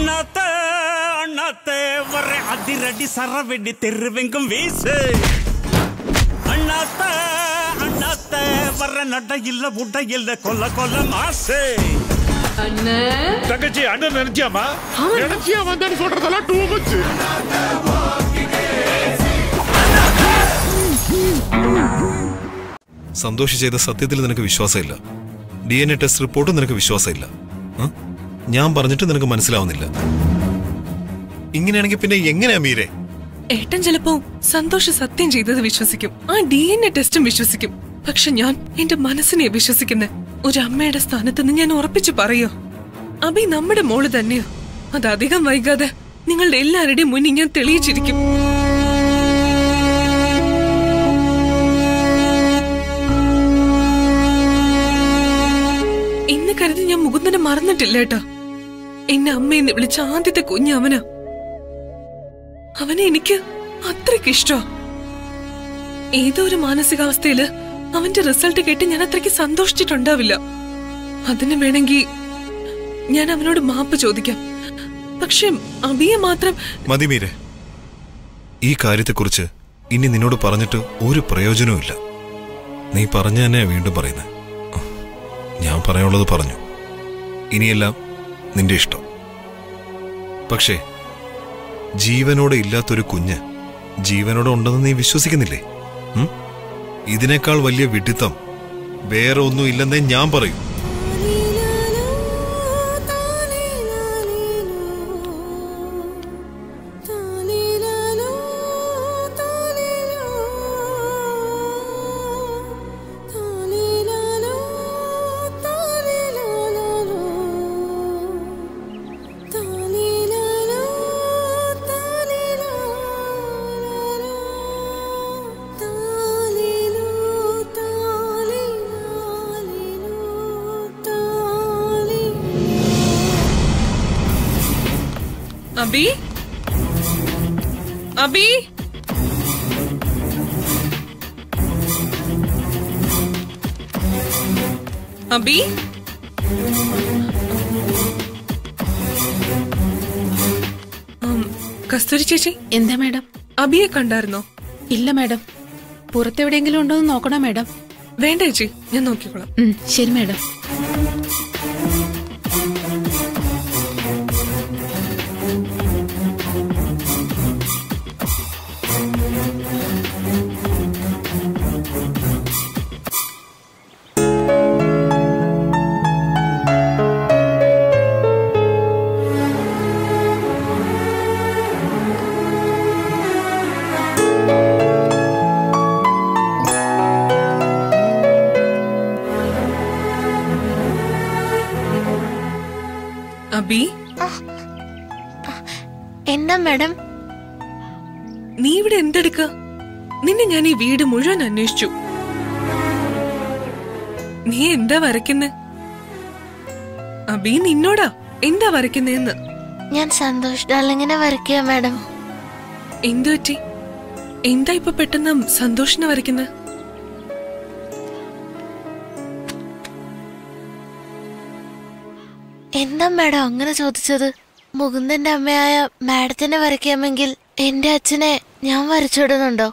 அண்ணாத்த அண்ணாத்த வர அதிரடி சரவெடி தெருவெங்கும் வீசு அண்ணாத்த அண்ணாத்த வர நட இல்ல உட இல்ல கொல்ல கொல்ல மாசு தங்கச்சி அண்ணன் நினைச்சியாமா நினைச்சியா வந்தேன்னு சொல்றதெல்லாம் டூ மச் സന്തോഷ് ചെയ്ത സത്യത്തിൽ നിനക്ക് വിശ്വാസമില്ല ഡി എൻ എ ടെസ്റ്റ് റിപ്പോർട്ടും നിനക്ക് വിശ്വാസമില്ല ആ? ഞാൻ പറഞ്ഞിട്ട് നിനക്ക് മനസ്സിലാവുന്നില്ല ഇങ്ങനെയാണെങ്കിൽ പിന്നെ എങ്ങനെയാ മീരെ ഏട്ടൻ ചിലപ്പോ സന്തോഷ് സത്യം ചെയ്തത് വിശ്വസിക്കും ആ ഡി എൻ എ ടെസ്റ്റും വിശ്വസിക്കും പക്ഷെ ഞാൻ എന്റെ മനസ്സിനെ വിശ്വസിക്കുന്നെ ഒരു അമ്മയുടെ സ്ഥാനത്ത് നിന്ന് ഞാൻ ഉറപ്പിച്ചു പറയോ അഭി നമ്മുടെ മോള് തന്നെയോ അത് അധികം വൈകാതെ നിങ്ങളുടെ എല്ലാവരുടെയും മുന്നിൽ ഞാൻ തെളിയിച്ചിരിക്കും ഇന്ന് കരുതി ഞാൻ മുകുന്ദനെ മറന്നിട്ടില്ല ഏട്ടാ എന്നെ അമ്മയെന്ന് വിളിച്ച ആദ്യത്തെ കുഞ്ഞ് അവനാ അവനെ എനിക്ക് അത്രയ്ക്ക് ഇഷ്ടോ ഏതോ ഒരു മാനസികാവസ്ഥയില് അവന്റെ റിസൾട്ട് കേട്ട് ഞാൻ അത്രയ്ക്ക് സന്തോഷിച്ചിട്ടുണ്ടാവില്ല അതിന് വേണമെങ്കിൽ ഞാൻ അവനോട് മാപ്പ് ചോദിക്കാം പക്ഷെ അബിയെ മാത്രം മതി മീരെ ഈ കാര്യത്തെക്കുറിച്ച് ഇനി നിന്നോട് പറഞ്ഞിട്ട് ഒരു പ്രയോജനവും ഇല്ല നീ പറഞ്ഞു തന്നെ വീണ്ടും പറയുന്നത് ഞാൻ പറയാനുള്ളത് പറഞ്ഞു ഇനിയെല്ലാം നിന്റെ ഇഷ്ടം പക്ഷേ ജീവനോടെ ഇല്ലാത്തൊരു കുഞ്ഞ് ജീവനോടെ ഉണ്ടെന്ന് നീ വിശ്വസിക്കുന്നില്ലേ ഉം? ഇതിനേക്കാൾ വലിയ വിഡിത്തം വേറെ ഒന്നും ഇല്ലെന്നേ ഞാൻ പറയൂ അബി അബി അബി ഉം, കസ്തൂരി ചേച്ചി എന്താ മാഡം അബിയെ കണ്ടായിരുന്നോ ഇല്ല മാഡം പുറത്തെവിടെയെങ്കിലും ഉണ്ടോ എന്ന് നോക്കണോ മാഡം വേണ്ട ചേച്ചി ഞാൻ നോക്കിക്കോളാം ഉം, ശരി മാഡം അബി എന്താ മാഡം നീ ഇവിടെ എന്തെടുക്ക നിന്നെ ഞാൻ ഈ വീട് മുഴുവൻ അന്വേഷിച്ചു നീ എന്താ വരയ്ക്കുന്നെ അബി നിന്നോടാ എന്താ വരയ്ക്കുന്നേന്ന് ഞാൻ സന്തോഷ് ഡാർലിങ്ങിനെ വരയ്ക്കുക മാഡം എന്തു പറ്റി എന്താ ഇപ്പൊ പെട്ടെന്ന് സന്തോഷിനെ വരയ്ക്കുന്നത് എന്താ മാഡം അങ്ങനെ ചോദിച്ചത് മുകുന്ദന്റെ അമ്മയായ മാഡത്തിനെ വരയ്ക്കാമെങ്കിൽ എന്റെ അച്ഛനെ ഞാൻ വരച്ചിടുന്നുണ്ടോ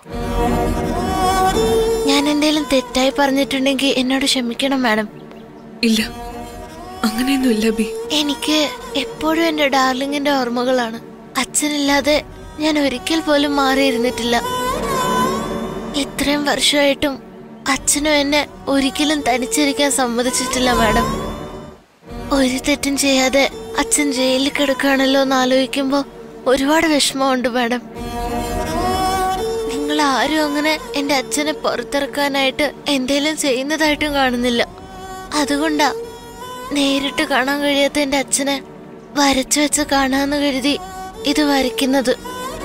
ഞാൻ എന്തേലും തെറ്റായി പറഞ്ഞിട്ടുണ്ടെങ്കിൽ എന്നോട് ക്ഷമിക്കണം മാഡം ഇല്ല അങ്ങനെയൊന്നും ഇല്ല അബി എനിക്ക് എപ്പോഴും എന്റെ ഡാർലിങ്ങിന്റെ ഓർമ്മകളാണ് അച്ഛനില്ലാതെ ഞാൻ ഒരിക്കൽ പോലും മാറിയിരുന്നിട്ടില്ല ഇത്രയും വർഷമായിട്ടും അച്ഛനും എന്നെ ഒരിക്കലും തനിച്ചിരിക്കാൻ സമ്മതിച്ചിട്ടില്ല മാഡം ഒരു തെറ്റും ചെയ്യാതെ അച്ഛൻ ജയിലിൽ കിടക്കുകയാണല്ലോ എന്ന് ആലോചിക്കുമ്പോ ഒരുപാട് വിഷമമുണ്ട് മാഡം നിങ്ങൾ ആരും അങ്ങനെ എന്റെ അച്ഛനെ പുറത്തിറക്കാനായിട്ട് എന്തേലും ചെയ്യുന്നതായിട്ടും കാണുന്നില്ല അതുകൊണ്ടാ നേരിട്ട് കാണാൻ കഴിയാത്ത എന്റെ അച്ഛനെ വരച്ചു വെച്ച് കാണാന്ന് കരുതി ഇത് വരയ്ക്കുന്നത്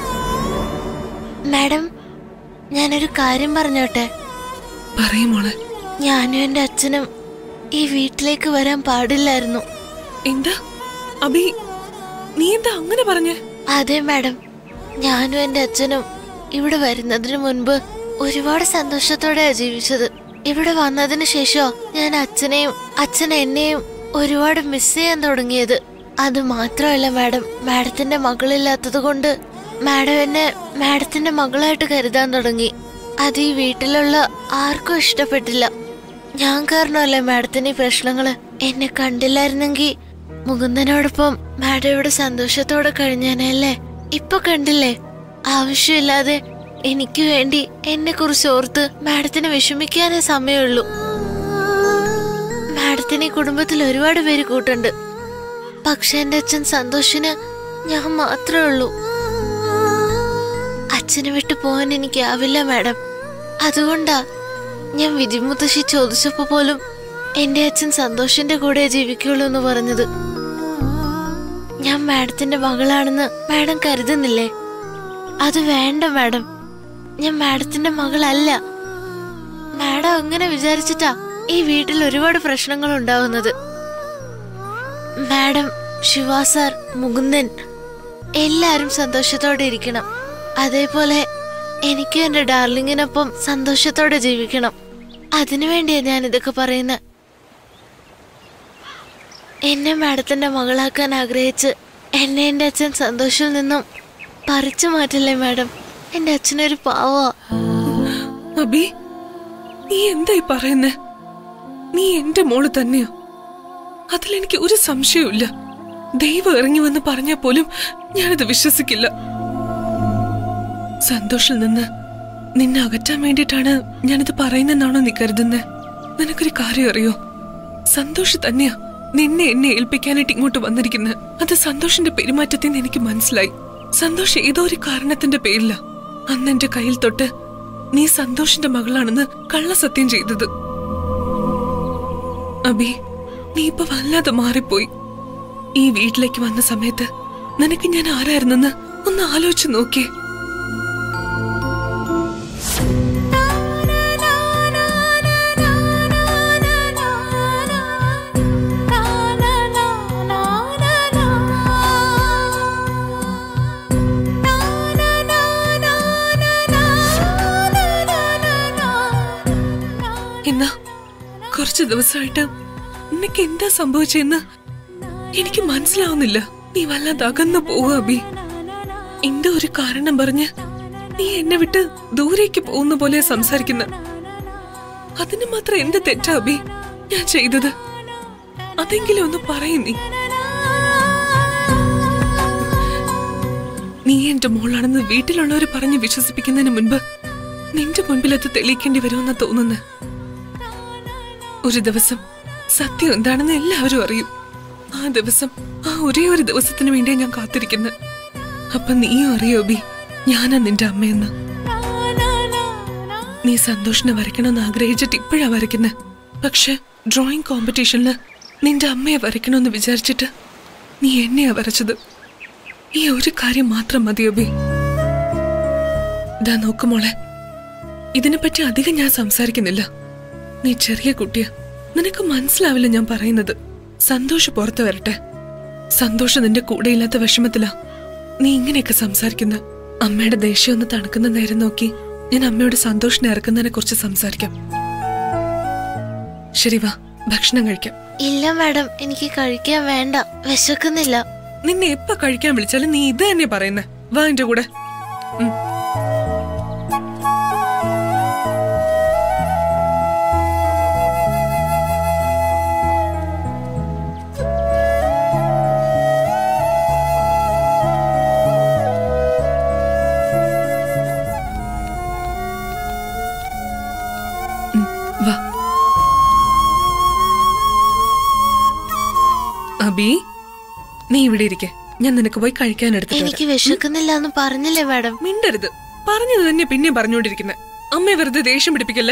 മാഡം ഞാനൊരു കാര്യം പറഞ്ഞോട്ടെ പറയും മോളെ ഞാനും എന്റെ അച്ഛനും ഈ വീട്ടിലേക്ക് വരാൻ പാടില്ലായിരുന്നു എന്താ അബി നീ എന്താ അങ്ങനെ പറഞ്ഞേ അതെ മാഡം ഞാനും എന്റെ അച്ഛനും ഇവിടെ വരുന്നതിന് മുൻപ് ഒരുപാട് സന്തോഷത്തോടെയാ ജീവിച്ചത് ഇവിടെ വന്നതിന് ശേഷം ഞാൻ അച്ഛനെയും അച്ഛൻ എന്നെയും ഒരുപാട് മിസ് ചെയ്യാൻ തുടങ്ങിയത് അത് മാത്രമല്ല മാഡം മാഡത്തിന്റെ മകളില്ലാത്തത് കൊണ്ട് മാഡം എന്നെ മാഡത്തിന്റെ മകളായിട്ട് കരുതാൻ തുടങ്ങി അത് ഈ വീട്ടിലുള്ള ആർക്കും ഇഷ്ടപ്പെട്ടില്ല ഞാൻ കാരണമല്ലേ മാഡത്തിന് ഈ പ്രശ്നങ്ങള് എന്നെ കണ്ടില്ലായിരുന്നെങ്കിൽ മുകുന്ദനോടൊപ്പം മാഡം ഇവിടെ സന്തോഷത്തോടെ കഴിഞ്ഞേനല്ലേ ഇപ്പൊ കണ്ടില്ലേ ആവശ്യമില്ലാതെ എനിക്ക് വേണ്ടി എന്നെ കുറിച്ച് ഓർത്ത് മാഡത്തിന് വിഷമിക്കാനേ സമയമുള്ളൂ മാഡത്തിന് ഈ കുടുംബത്തിൽ ഒരുപാട് പേര് കൂട്ടുണ്ട് പക്ഷെ എന്റെ അച്ഛൻ സന്തോഷിന് ഞാൻ മാത്രമേ ഉള്ളൂ അച്ഛനെ വിട്ടു പോകാൻ എനിക്കാവില്ല മാഡം അതുകൊണ്ടാ ഞാൻ വിധിമുത്തശ്ശി ചോദിച്ചപ്പോ പോലും എന്റെ അച്ഛൻ സന്തോഷിന്റെ കൂടെ ജീവിക്കുള്ളൂ എന്ന് പറഞ്ഞത് ഞാൻ മാഡത്തിന്റെ മകളാണെന്ന് മാഡം കരുതുന്നില്ലേ അത് വേണ്ട മാഡം ഞാൻ മാഡത്തിന്റെ മകളല്ല മാഡം അങ്ങനെ വിചാരിച്ചിട്ടാ ഈ വീട്ടിൽ ഒരുപാട് പ്രശ്നങ്ങൾ ഉണ്ടാവുന്നത് മാഡം ശിവ സാർ മുകുന്ദൻ എല്ലാരും സന്തോഷത്തോടെ ഇരിക്കണം അതേപോലെ എനിക്കും എന്റെ ഡാർലിങ്ങിനൊപ്പം സന്തോഷത്തോടെ ജീവിക്കണം അതിനുവേണ്ടിയാ ഞാൻ ഇതൊക്കെ പറയുന്നത് എന്നെ മാഡത്തിന്റെ മകളാക്കാൻ ആഗ്രഹിച്ച് എന്നെ എന്റെ അച്ഛൻ സന്തോഷിൽ നിന്നും പറിച്ചു മാറ്റില്ലേ മാഡം എന്റെ അച്ഛനൊരു പാവാ അബി നീ എന്തായി പറയുന്നേ നീ എന്റെ മോള് തന്നെയാ അതിലെനിക്ക് ഒരു സംശയവുമില്ല ദൈവം ഇറങ്ങി വന്ന് പറഞ്ഞാൽ പോലും ഞാനത് വിശ്വസിക്കില്ല സന്തോഷിൽ നിന്ന് നിന്നെ അകറ്റാൻ വേണ്ടിയിട്ടാണ് ഞാനിത് പറയുന്നെന്നാണോ നീ കരുതുന്നേ നിനക്കൊരു കാര്യം അറിയോ സന്തോഷ് തന്നെയാ നിന്നെ എന്നെ ഏൽപ്പിക്കാനായിട്ട് ഇങ്ങോട്ട് വന്നിരിക്കുന്നത് അത് സന്തോഷിന്റെ പെരുമാറ്റത്തിൽ നിന്ന് എനിക്ക് മനസ്സിലായി സന്തോഷ് ഏതോ ഒരു കാരണത്തിന്റെ പേരില അന്ന് എന്റെ കയ്യിൽ തൊട്ട് നീ സന്തോഷിന്റെ മകളാണെന്ന് കള്ളസത്യം ചെയ്തത് അബി നീ ഇപ്പൊ വല്ലാതെ മാറിപ്പോയി ഈ വീട്ടിലേക്ക് വന്ന സമയത്ത് നിനക്ക് ഞാൻ ആരായിരുന്നെന്ന് ഒന്ന് ആലോചിച്ച് നോക്കിയേ എന്നാ കുറച്ച് ദിവസമായിട്ട് നിനക്ക് എന്താ സംഭവിച്ചെന്ന് എനിക്ക് മനസ്സിലാവുന്നില്ല നീ വല്ലാതെ അകന്നു പോവുക അബി എന്തോ ഒരു കാരണം പറഞ്ഞ് നീ എന്നെ വിട്ട് ദൂരേക്ക് പോകുന്ന പോലെ സംസാരിക്കുന്ന അതിന് മാത്രം എന്ത് തെറ്റാ അബി ഞാൻ ചെയ്തത് അതെങ്കിലും ഒന്ന് പറയും നീ നീ എന്റെ മോളാണെന്ന് വീട്ടിലുള്ളവർ പറഞ്ഞ് വിശ്വസിപ്പിക്കുന്നതിന് മുൻപ് നിന്റെ മുൻപിൽ അത് തെളിയിക്കേണ്ടി വരുമെന്നാ തോന്നുന്നത് ഒരു ദിവസം സത്യം എന്താണെന്ന് എല്ലാവരും അറിയും ആ ദിവസം ആ ഒരേ ഒരു ദിവസത്തിന് വേണ്ടിയാ ഞാൻ കാത്തിരിക്കുന്നത് അപ്പൊ നീയും അറിയോ ബി ഞാനാ നിന്റെ അമ്മയെന്ന് നീ സന്തോഷിനെ വരയ്ക്കണമെന്ന് ആഗ്രഹിച്ചിട്ട് ഇപ്പോഴാ വരയ്ക്കുന്നത് പക്ഷെ ഡ്രോയിങ് കോമ്പറ്റീഷനില് നിന്റെ അമ്മയെ വരയ്ക്കണമെന്ന് വിചാരിച്ചിട്ട് നീ എന്നെയാ വരച്ചത് ഈ ഒരു കാര്യം മാത്രം മതിയോ ബി ഇതാ നോക്കുമോളെ ഇതിനെപ്പറ്റി അധികം ഞാൻ സംസാരിക്കുന്നില്ല നീ ചെറിയ കുട്ടിയ നിനക്ക് മനസ്സിലാവില്ല ഞാൻ പറയുന്നത് സന്തോഷ് പുറത്തു വരട്ടെ സന്തോഷം നിന്റെ കൂടെയില്ലാത്ത വിഷമത്തിലാ നീ ഇങ്ങനെയൊക്കെ സംസാരിക്കുന്ന അമ്മയുടെ ദേഷ്യം ഒന്ന് തണുക്കുന്ന നേരം നോക്കി ഞാൻ അമ്മയോട് സന്തോഷിനെ ഇറക്കുന്നതിനെ കുറിച്ച് സംസാരിക്കാം ശരി വാ ഭക്ഷണം കഴിക്കാം ഇല്ല മാഡം എനിക്ക് കഴിക്കാൻ വേണ്ട വിശക്കുന്നില്ല നിന്നെ എപ്പ കഴിക്കാൻ വിളിച്ചാലും നീ ഇത് തന്നെ പറയുന്നേ വാ എന്റെ കൂടെ ഉം. ഉം, വാ അബി നീ ഇവിടെ ഇരിക്കെ ഞാൻ നിനക്ക് പോയി കഴിക്കാൻ എടുത്തിട്ട് എനിക്ക് വിശക്കുന്നില്ല എന്ന് പറഞ്ഞില്ലേ മാഡം മിണ്ടരുത് പറഞ്ഞത് തന്നെ പിന്നെ പറഞ്ഞുകൊണ്ടിരിക്കുന്നെ അമ്മയെ വെറുതെ ദേഷ്യം പിടിപ്പിക്കല്ലേ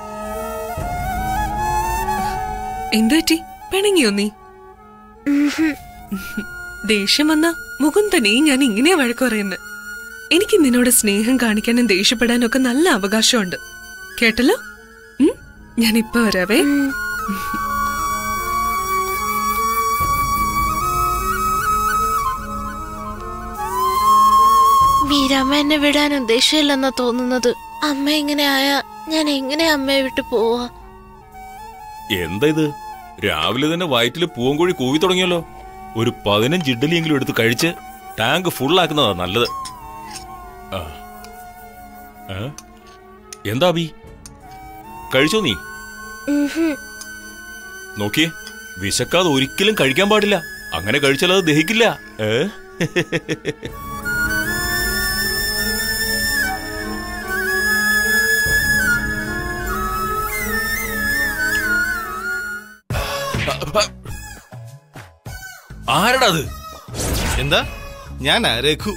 എന്തു പറ്റി പിണങ്ങിയോ നീ ദേഷ്യം വന്ന മുകുന്ദനെ ഞാൻ ഇങ്ങനെയാ വഴക്ക് പറയുന്നത് എനിക്ക് നിന്നോട് സ്നേഹം കാണിക്കാനും ദേഷ്യപ്പെടാനും ഒക്കെ നല്ല അവകാശമുണ്ട് കേട്ടല്ലോ ഉം? ഞാൻ ഇപ്പൊ വരാവേ മീരാമ്മ എന്നെ വിടാൻ ഉദ്ദേശമില്ലെന്നാ തോന്നുന്നത് അമ്മ ഇങ്ങനെ ആയാ ഞാൻ എങ്ങനെ അമ്മയെ വിട്ടു പോവാ എന്താ ഇത് രാവിലെ തന്നെ വയറ്റില് പൂവൻകോഴി കൂവി തുടങ്ങിയല്ലോ ഒരു പതിനഞ്ച് ഇഡ്ഡലിയെങ്കിലും എടുത്ത് കഴിച്ച് ടാങ്ക് ഫുള്ളാക്കുന്നതാ നല്ലത് ആ. ഏ? എന്താ ബി കഴിച്ചോ നീ നോക്കിയേ വിശക്കാതെ ഒരിക്കലും കഴിക്കാൻ പാടില്ല അങ്ങനെ കഴിച്ചാൽ അത് ദഹിക്കില്ല ഏ ആരടാ അത് എന്താ ഞാനാ രഘു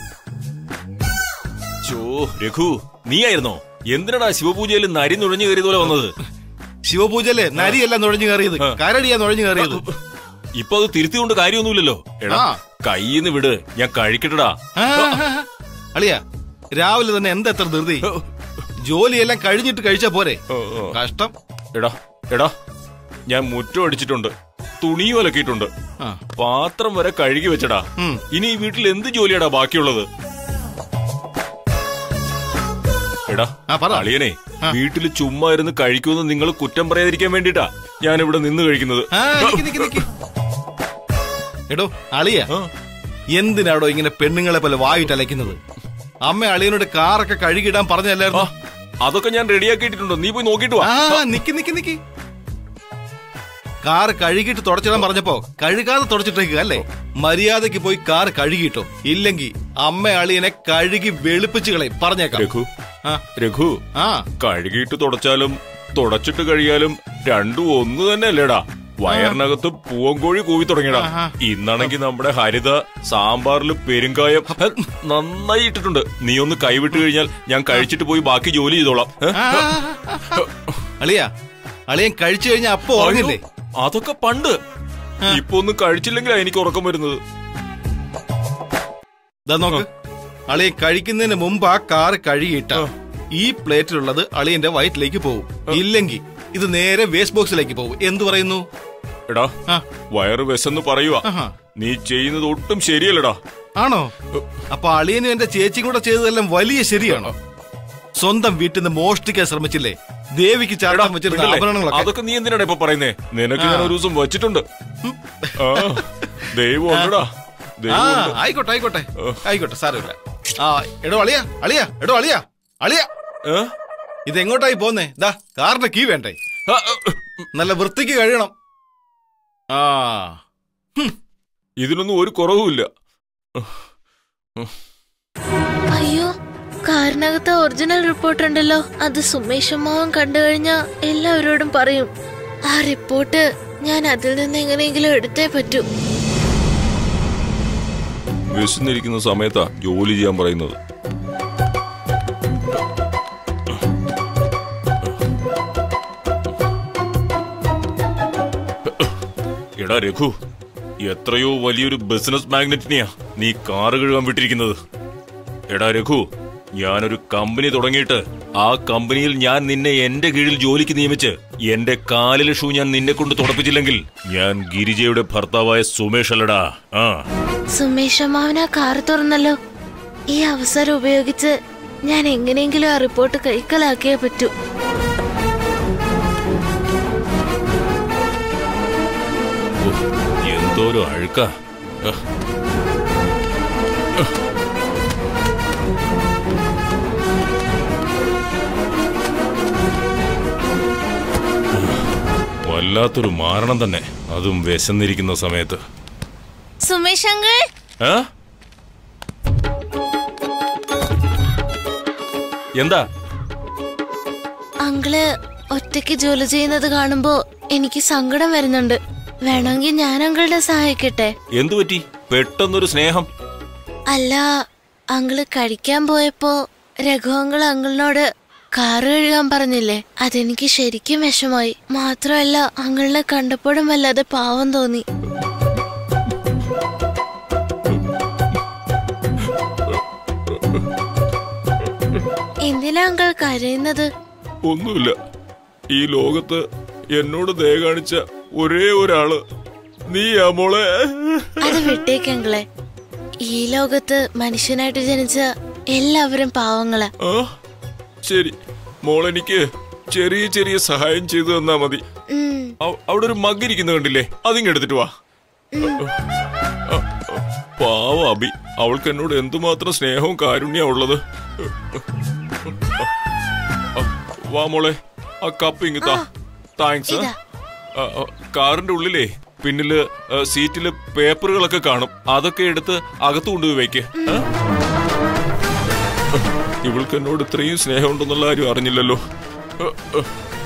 ചോ രഘു നീയായിരുന്നോ എന്തിനടാ ശിവപൂജയിൽ നരി നുഴഞ്ഞു കയറിയതുപോലെ വന്നത് ശിവപൂജയിലെ നരിയല്ല നുഴഞ്ഞു കയറിയത് ആ. കരടിയാ നുഴഞ്ഞു കയറിയത് ഇപ്പൊ അത് തിരുത്തിക്കൊണ്ട് കാര്യമൊന്നുമില്ലല്ലോ എടാ ആ. കയ്യിന്ന് വിട് ഞാൻ കഴിക്കട്ടടാ ആ, ആ, ആ. അളിയാ രാവിലെ തന്നെ എന്താ എത്ര ധൃതി ജോലിയെല്ലാം കഴിഞ്ഞിട്ട് കഴിച്ചാ പോരെ ഓ, ഓ. കഷ്ടം എടാ എടാ ഞാൻ മുറ്റം അടിച്ചിട്ടുണ്ട് തുണിയും അലക്കിയിട്ടുണ്ട് ആ. പാത്രം വരെ കഴുകി വെച്ചടാ ഉം. ഇനി ഈ വീട്ടിൽ എന്ത് ജോലിയാടാ ബാക്കിയുള്ളത് എടാ ആ, പറ. അളിയനെ ആ. വീട്ടിൽ ചുമ്മാ ഇരുന്ന് കഴിക്കുമെന്ന് നിങ്ങൾ കുറ്റം പറയാതിരിക്കാൻ വേണ്ടിട്ടാ ഞാൻ ഇവിടെ നിന്ന് കഴിക്കുന്നത് ആ, നിക്ക്, നിക്ക്, നിക്ക്. എടോ അളിയ ആ. എന്തിനാടോ ഇങ്ങനെ പെണ്ണുങ്ങളെ പോലെ വായിട്ട് അലയ്ക്കുന്നത് അമ്മ അളിയനോട് കാറൊക്കെ കഴുകിടാൻ ആ, പറഞ്ഞല്ലായിരുന്നു അതൊക്കെ ഞാൻ റെഡിയാക്കിയിട്ടുണ്ട് നീ പോയി നോക്കിട്ട് വാ ആ നിക്ക് നിക്ക് നിക്ക് കാർ കഴുകിയിട്ട് തുടച്ചിടാൻ പറഞ്ഞപ്പോ കഴുകാതെ തുടച്ചിട്ടേക്കുക അല്ലേ മര്യാദക്ക് പോയി കാർ കഴുകിയിട്ടോ ഇല്ലെങ്കി അമ്മ അളിയനെ കഴുകി വെളുപ്പിച്ച് കളയും പറഞ്ഞേക്കാം രഘു ആ രഘു ആ കഴുകിയിട്ട് തുടച്ചാലും തുടച്ചിട്ട് കഴിയാലും രണ്ടും ഒന്ന് തന്നെ അല്ലേടാ വയറിനകത്ത് പൂവങ്കോഴി കൂവി തുടങ്ങിയടാ ആഹാ. ഇന്നാണെങ്കിൽ നമ്മുടെ ഹരിത സാമ്പാറിൽ പെരുങ്കായം ഹെ, നന്നായി ഇട്ടിട്ടുണ്ട് നീ ഒന്ന് കൈവിട്ട് കഴിഞ്ഞാൽ ഞാൻ കഴിച്ചിട്ട് പോയി ബാക്കി ജോലി ചെയ്തോളാം ഹെ? ആ, ആ, ആ. അളിയ അളിയൻ കഴിച്ചു കഴിഞ്ഞാ അപ്പൊ ഉറങ്ങില്ലേ അയ്യോ, അതൊക്കെ പണ്ട് ഇപ്പൊ ഒന്നും കഴിച്ചില്ലെങ്കിലാ എനിക്ക് ഉറക്കം വരുന്നത് ദാ നോക്ക് അളിയൻ കഴിക്കുന്നതിന് മുമ്പ് ആ കാർ കഴുകിയിട്ട ഈ പ്ലേറ്റിലുള്ളത് അളിയന്റെ വയറ്റിലേക്ക് പോകും ഇല്ലെങ്കിൽ ഇത് നേരെ വേസ്റ്റ് ബോക്സിലേക്ക് പോകും എന്തു പറയുന്നു എടാ ആ. വയറ് വിശന്ന് പറയുവാ ആഹാ. നീ ചെയ്യുന്നത് ഒട്ടും ശരിയല്ലടാ ആണോ അപ്പൊ അളിയനും എന്റെ ചേച്ചിയും കൂടെ ചെയ്തതെല്ലാം വലിയ ശരിയാണോ സ്വന്തം വീട്ടിൽ നിന്ന് മോഷ്ടിക്കാൻ ശ്രമിച്ചില്ലേ ദേവിക്ക് ചാടാൻ വെച്ചിരുന്ന മിണ്ടല്ലേ? ആഭരണങ്ങളൊക്കെ അതൊക്കെ നീ എന്തിനാണ് ഇപ്പൊ പറയുന്നേ നിനക്ക് ഞാൻ ഒരു ദിവസം വച്ചിട്ടുണ്ട് ആ ദൈവം ഉണ്ടടാ ആ ദൈവം ഉണ്ട്. ആയിക്കോട്ടെ ആയിക്കോട്ടെ ആയിക്കോട്ടെ സാരമില്ല ആ എടോ അളിയ അളിയ എടോ അളിയ അളിയ ഏ? ഇത് എങ്ങോട്ടായി പോന്നേ ദാ കാറിന്റെ കീ വേണ്ടേ ആ, ആ, നല്ല വൃത്തിക്ക് കഴുകണം ആ ഇതിനൊന്നും ഒരു കുറവുമില്ല അയ്യോ കാറിനകത്ത് ഒറിജിനൽ റിപ്പോർട്ട് ഉണ്ടല്ലോ അത് സുമേഷ് അമ്മാവൻ കണ്ടു കഴിഞ്ഞാ എല്ലാവരോടും പറയും ആ റിപ്പോർട്ട് ഞാൻ അതിൽ നിന്ന് എങ്ങനെയെങ്കിലും എടുത്തേ പറ്റൂ വിശന്നിരിക്കുന്ന സമയത്താ ജോലി ചെയ്യാൻ പറയുന്നത് എടാ രഘു എത്രയോ വലിയൊരു ബിസിനസ് മാഗ്നറ്റിനെയാ നീ കാറ് കഴുകാൻ വിട്ടിരിക്കുന്നത് എടാ രഘു ഞാനൊരു കമ്പനി തുടങ്ങിയിട്ട് ആ കമ്പനിയിൽ ഞാൻ നിന്നെ എന്റെ കീഴിൽ ജോലിക്ക് നിയമിച്ച് എന്റെ കാലിലെ ഷൂ ഞാൻ നിന്നെ കൊണ്ട് തുടപ്പിച്ചില്ലെങ്കിൽ ഞാൻ ഗിരിജയുടെ ഭർത്താവായ സുമേഷ് അല്ലടാ ആ സുമേഷ് അമ്മാവൻ ആ കാർ തുറന്നല്ലോ ഈ അവസരം ഉപയോഗിച്ച് ഞാൻ എങ്ങനെയെങ്കിലും ആ റിപ്പോർട്ട് കൈക്കലാക്കിയേ പറ്റൂ ഉഫ്, എന്തോരം അഴുക്ക വല്ലാത്തൊരു മാരണം തന്നെ അതും വിശന്നിരിക്കുന്ന സമയത്ത് സുമേഷ് അങ്കിൾ ആ? എന്താ അങ്കിള് ഒറ്റയ്ക്ക് ജോലി ചെയ്യുന്നത് കാണുമ്പോ എനിക്ക് സങ്കടം വരുന്നുണ്ട് വേണമെങ്കിൽ ഞാൻ അങ്കിളുടെ സഹായിക്കട്ടെ എന്തു പറ്റി പെട്ടെന്നൊരു സ്നേഹം അല്ല അങ്കിള് കഴിക്കാൻ പോയപ്പോ രഘു അങ്കിൾ അങ്കിളിനോട് കാറ് കഴുകാൻ പറഞ്ഞില്ലേ അതെനിക്ക് ശരിക്കും വിഷമായി മാത്രമല്ല അങ്കിളിനെ കണ്ടപ്പോഴും വല്ലാതെ പാവം തോന്നി എന്തിനാ അങ്കിൾ കരയുന്നത് ഒന്നുമില്ല ഈ ലോകത്ത് എന്നോട് ദയ കാണിച്ച ഒരേ ഒരാള് നീയാ മോളെ അത് വിട്ടേക്കങ്കിളെ ഈ ലോകത്ത് മനുഷ്യനായിട്ട് ജനിച്ച എല്ലാവരും പാവങ്ങളാ ആ ശരി മോളെനിക്ക് ചെറിയ ചെറിയ സഹായം ചെയ്തു തന്നാ മതി ഉം അവ- അവിടെ ഒരു മഗ് ഇരിക്കുന്ന കണ്ടില്ലേ അതിങ്ങ് എടുത്തിട്ട് വാ പാവ അബി അവൾക്ക് എന്നോട് എന്തുമാത്രം സ്നേഹവും കാരുണ്യ ഉള്ളത് വാ മോളെ ആ കപ്പ് ഇങ്ങത്താ താങ്ക്സ് ഇതാ. കാറിന്റെ ഉള്ളിലേ പിന്നില് ആ, സീറ്റില് പേപ്പറുകളൊക്കെ കാണും അതൊക്കെ എടുത്ത് അകത്ത് കൊണ്ടുപോയി വെക്ക് ആ? ഇവൾക്ക് എന്നോട് ഇത്രയും സ്നേഹമുണ്ടെന്നുള്ള കാര്യം അറിഞ്ഞില്ലല്ലോ ആ, ആ.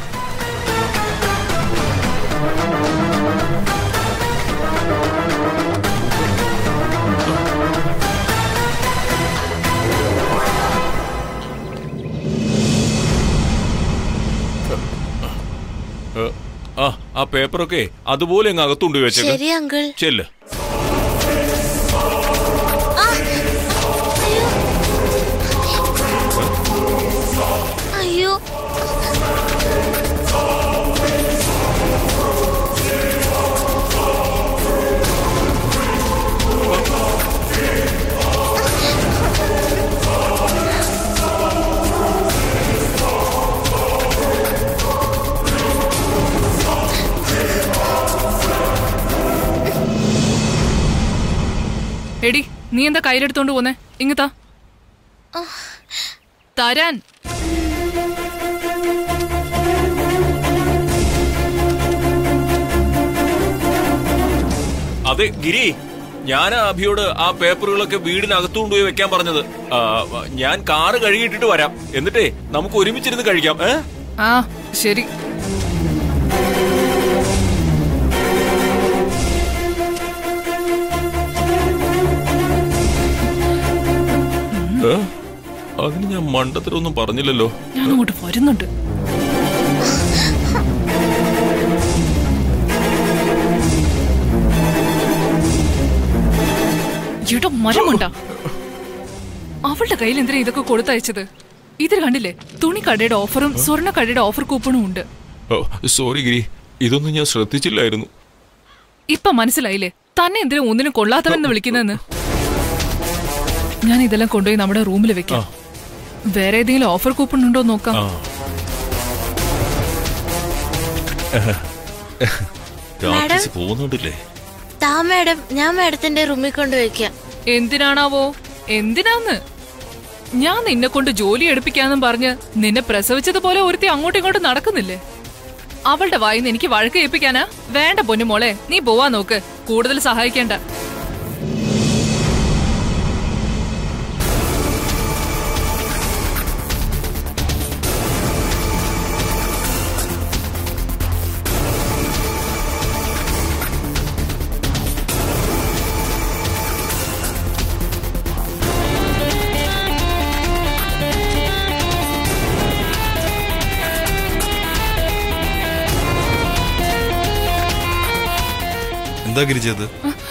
ഏ, ആ ആ പേപ്പറൊക്കെ അതുപോലെ അങ്ങ് അകത്തുകൊണ്ട് വെച്ചേക്ക് ശരി അങ്കിൾ ചെല്ല് അയ്യോ എടി നീ എന്താ കയ്യിലെടുത്തോണ്ട് പോന്നെ ഇങ്ങത്താ തരാൻ അതെ ഗിരി ഞാൻ അഭിയോട് ആ പേപ്പറുകളൊക്കെ വീടിനകത്തു കൊണ്ടുപോയി വെക്കാൻ പറഞ്ഞത് ആ, ഞാൻ കാറ് കഴുകിയിട്ടിട്ട് വരാം എന്നിട്ടേ നമുക്ക് ഒരുമിച്ചിരുന്ന് കഴിക്കാം ഏ ആ ശരി ഏ? അതിന് ഞാൻ മണ്ടത്തരൊന്നും പറഞ്ഞില്ലല്ലോ ഞാൻ അങ്ങോട്ട് വരുന്നുണ്ട് ഇട മരമുണ്ട അവളുടെ കയ്യിൽ എന്തിനാ ഇതൊക്കെ കൊടുത്തയച്ചത് ഇതിൽ കണ്ടില്ലേ തുണിക്കടയുടെ ഓഫറും സ്വർണ്ണക്കടയുടെ ഓഫർ കൂപ്പണും ഉണ്ട് ഓ, സോറി ഗിരി ഇതൊന്നും ഞാൻ ശ്രദ്ധിച്ചില്ലായിരുന്നു ഇപ്പൊ മനസ്സിലായില്ലേ തന്നെ എന്തിനാ ഒന്നിനും കൊള്ളാത്തവനെന്ന് വിളിക്കുന്നതെന്ന് ഞാൻ ഇതെല്ലാം കൊണ്ടുപോയി നമ്മുടെ റൂമിൽ വെക്കാം വേറെ ഏതെങ്കിലും ഓഫർ കൂപ്പൺ ഉണ്ടോ എന്ന് നോക്കാം ആ രാത്രി പോകുന്നുണ്ടല്ലേ താ മാഡം ഞാൻ മാഡത്തിന്റെ റൂമിൽ കൊണ്ടുവയ്ക്കാം എന്തിനാണാവോ എന്തിനാന്ന് ഞാൻ നിന്നെ കൊണ്ട് ജോലി എടുപ്പിക്കാന്നും പറഞ്ഞ് നിന്നെ പ്രസവിച്ചതുപോലെ ഒരുത്തി അങ്ങോട്ടും ഇങ്ങോട്ടും നടക്കുന്നില്ലേ അവളുടെ വായിന്ന് എനിക്ക് വഴക്ക് ഏൽപ്പിക്കാനാ വേണ്ട പൊന്നു മോളെ നീ പോവാ നോക്ക് കൂടുതൽ സഹായിക്കേണ്ട എന്താ ഗിരിജത്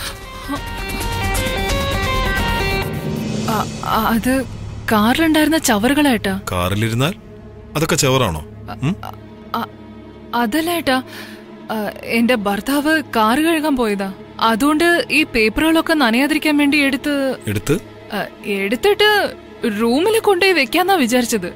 ആ- ആ, അത് കാറിലുണ്ടായിരുന്ന ചവറുകളായിട്ടാ കാറിലിരുന്നാൽ അതൊക്കെ ചവറാണോ ഉം? അ- അതല്ല ഏട്ടാ ആ, എന്റെ ഭർത്താവ് കാറ് കഴുകാൻ പോയതാ അതുകൊണ്ട് ഈ പേപ്പറുകളൊക്കെ നനയാതിരിക്കാൻ വേണ്ടി എടുത്ത് എടുത്ത് ആ, എടുത്തിട്ട് റൂമിൽ കൊണ്ടുപോയി വെക്കാന്നാ വിചാരിച്ചത്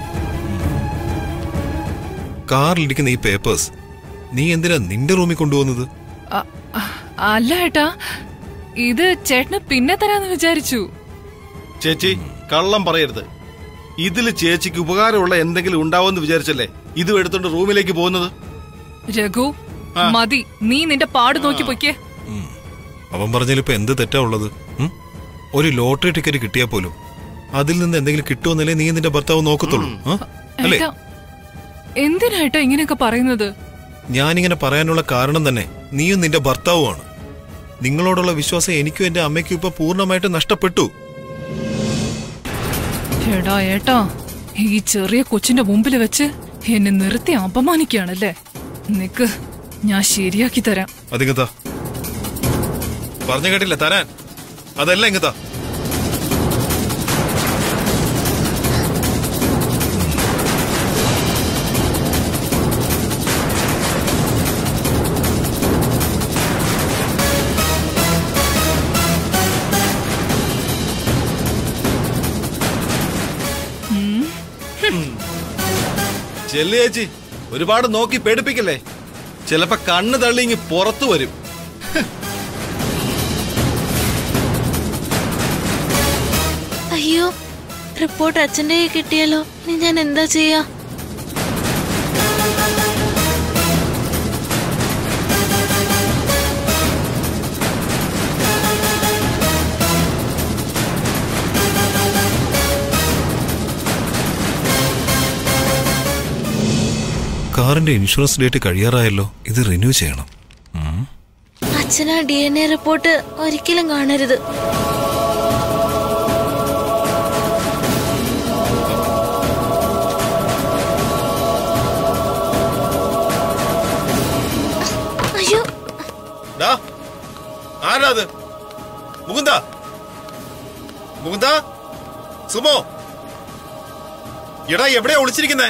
കാറിലിരിക്കുന്ന ഈ പേപ്പേഴ്സ് നീ എന്തിനാ നിന്റെ റൂമിൽ കൊണ്ടുപോകുന്നത് അ- അ- അല്ല ഏട്ടാ ഇത് ചേട്ടന് പിന്നെ തരാന്ന് വിചാരിച്ചു ചേച്ചി കള്ളം പറയരുത് ഇതില് ചേച്ചിക്ക് ഉപകാരമുള്ള എന്തെങ്കിലും ഉണ്ടാവുമെന്ന് വിചാരിച്ചല്ലേ ഇതും എടുത്തോണ്ട് റൂമിലേക്ക് പോകുന്നത് രഘു മതി നീ നിന്റെ പാട് നോക്കി പൊയ്ക്കേ ഉം. അവൻ പറഞ്ഞതിലിപ്പോ എന്ത് തെറ്റാ ഉള്ളത് ഉം? ഒരു ലോട്ടറി ടിക്കറ്റ് കിട്ടിയാ പോലും അതിൽ നിന്ന് എന്തെങ്കിലും കിട്ടുമെന്നല്ലേ നീ നിന്റെ ഭർത്താവ് നോക്കത്തുള്ളൂ ആ? അല്ലേ ഏട്ടാ എന്തിനാ ഏട്ടാ ഇങ്ങനെയൊക്കെ പറയുന്നത് ഞാനിങ്ങനെ പറയാനുള്ള കാരണം തന്നെ നീയും നിന്റെ ഭർത്താവുമാണ് നിങ്ങളോടുള്ള വിശ്വാസം എനിക്കും എന്റെ അമ്മയ്ക്കും ഇപ്പൊ പൂർണ്ണമായിട്ട് നഷ്ടപ്പെട്ടു എടാ ഏട്ടാ ഈ ചെറിയ കൊച്ചിന്റെ മുമ്പിൽ വെച്ച് എന്നെ നിർത്തി അപമാനിക്കുകയാണല്ലേ നിക്ക് ഞാൻ ശരിയാക്കി തരാം അതിങ്ങത്താ പറഞ്ഞു കേട്ടില്ല തരാൻ അതല്ല ഇങ്ങത്താ ചെല്ലു ചേച്ചി ഒരുപാട് നോക്കി പേടിപ്പിക്കല്ലേ ചിലപ്പോ കണ്ണ് തള്ളി ഇങ്ങ് പുറത്തു വരും അയ്യോ റിപ്പോർട്ട് അച്ഛൻ്റെ കയ്യിൽ കിട്ടിയല്ലോ ഇനി ഞാൻ എന്താ ചെയ്യാ കാറിന്റെ ഇൻഷുറൻസ് ഡേറ്റ് കഴിയാറായല്ലോ ഇത് റിന്യൂ ചെയ്യണം ഉം. അച്ഛൻ ആ ഡി എൻ എ റിപ്പോർട്ട് ഒരിക്കലും കാണരുത് അയ്യോ ഡാ ആരാ അത് മുകുന്ദ മുകുന്ദ സുമോ എടാ എവിടെയാ ഒളിച്ചിരിക്കുന്നേ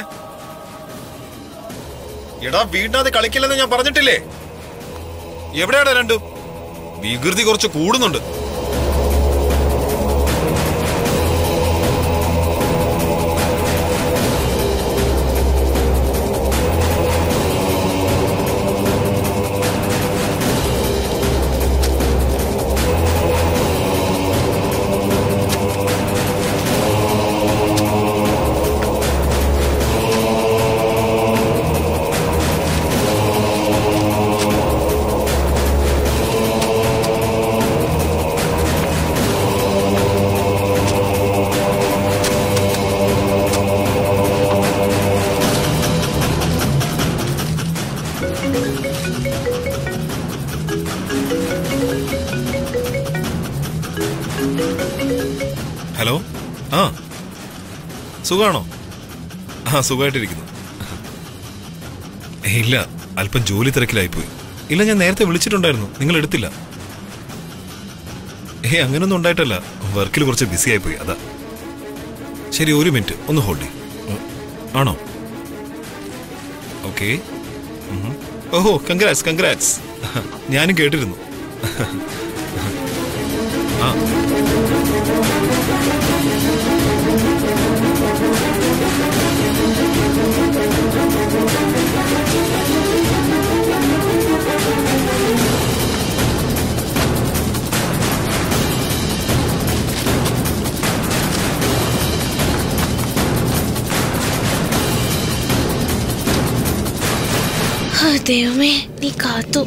എടാ വീടിനകത്ത് കളിക്കില്ലെന്ന് ഞാൻ പറഞ്ഞിട്ടില്ലേ എവിടെയാടാ രണ്ടും വികൃതി കുറച്ച് കൂടുന്നുണ്ട് ഹലോ ആ സുഖാണോ ആ സുഖമായിട്ടിരിക്കുന്നു ഏയ്, ഇല്ല അല്പം ജോലി തിരക്കിലായിപ്പോയി ഇല്ല ഞാൻ നേരത്തെ വിളിച്ചിട്ടുണ്ടായിരുന്നു നിങ്ങൾ എടുത്തില്ല ഏ അങ്ങനൊന്നും ഉണ്ടായിട്ടല്ല വർക്കിൽ കുറച്ച് ബിസി ആയിപ്പോയി അതാ ശരി ഒരു മിനിറ്റ് ഒന്ന് ഹോൾഡ് ചെയ്യ്. ആണോ ഓക്കെ ഓഹോ കൺഗ്രാറ്റ്സ് കൺഗ്രാറ്റ്സ് ഞാനും കേട്ടിരുന്നു ആ ആ, ദൈവമേ നീ കാത്തു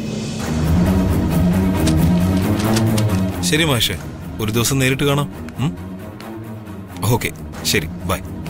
ശരി മാഷെ ഒരു ദിവസം നേരിട്ട് കാണാം ഓക്കെ ശരി ബൈ